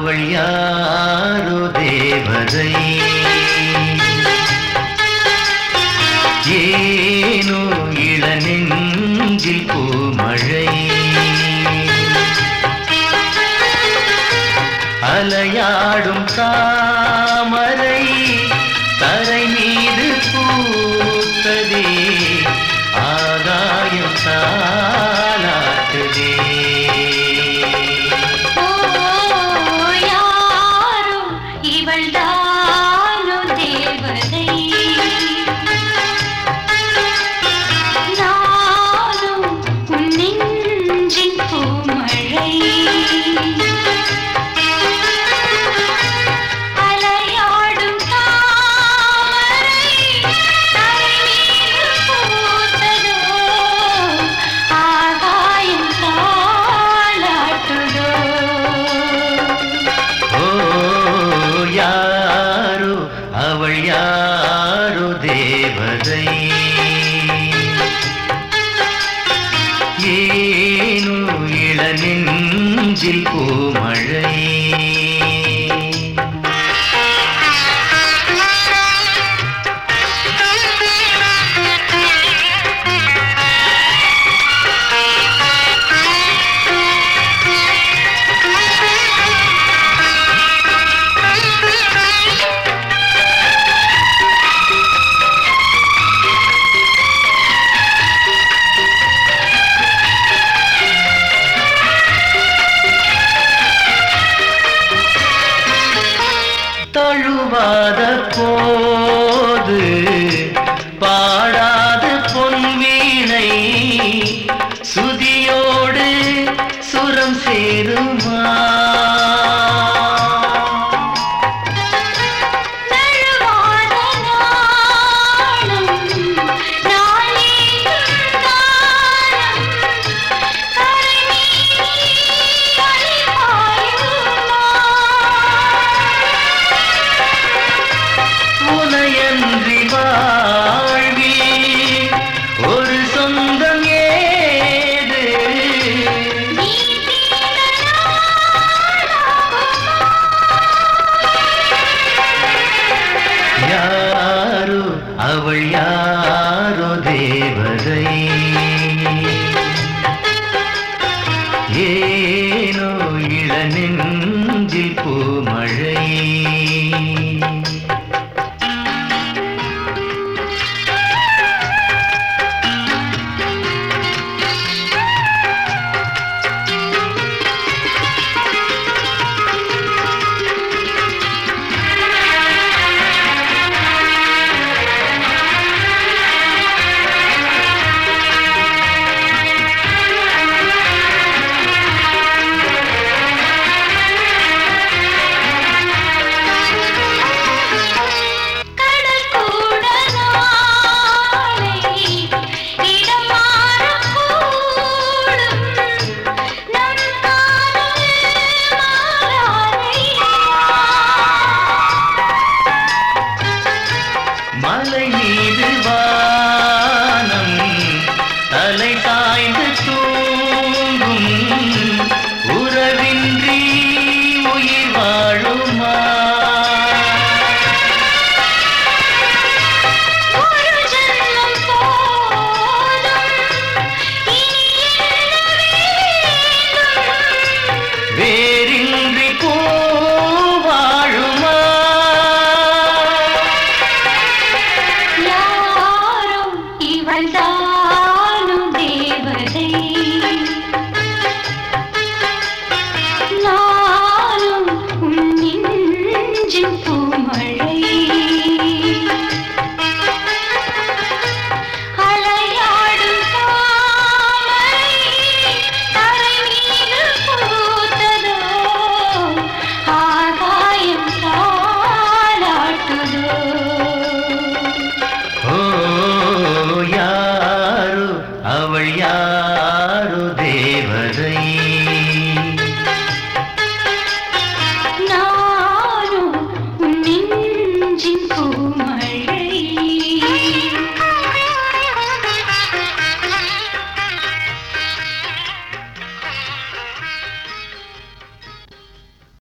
அவள் யாரோ தேவதை ஏனோ இளநெஞ்சில் பூமழை அலையாடும் தாமரை தரை மீது பூத்ததே ஆகாயம் தாலாட்டுதே ஓ யாரோ இவள் தானோ தேவதை நானும் உன் நெஞ்சின் பூமழை அலையாடும் தாமரை தரை மீது பூத்ததோ ஆகாயம் தாலாட்டுதோ ஓ யாரோ அவள் யாரோ தேவதை ஏனோ இளநெஞ்சில் பூமழை தழுவாத போது பாடாத பொன்வீணை சுதியோடு சுரம் சேருமா நழுவாத நாளும் நாளேகும் தாரம் கரை மீறி அலைபாயுமா உனையன்றி வாழ்வில் ஒரு சொந்தம் ஏது நீ தீர நாளாகுமா யாரோ அவள் யாரோ தேவதை ஏனோ இளநெஞ்சில் பூமழை கடல் கூட நாளை இடம் மாறக்கூடும் நம் காதல் மாறாதையா மலை மீது வானம் தலை சாய்ந்து தூங்கும் உறவின்றி உயிர் வாழுமா ஒரு ஜன்மம் போதும் இனி என்ன வேண்டும் வேறின்றி பூ வாழுமா யாரோ இவள் தானோ தேவதை நானும் உன் நெஞ்சின் பூமழை அலையாடும் தாமரை தரை மீது பூத்ததோ ஆகாயம் தாலாட்டுதோ ஓ யாரோ அவள் யாரோ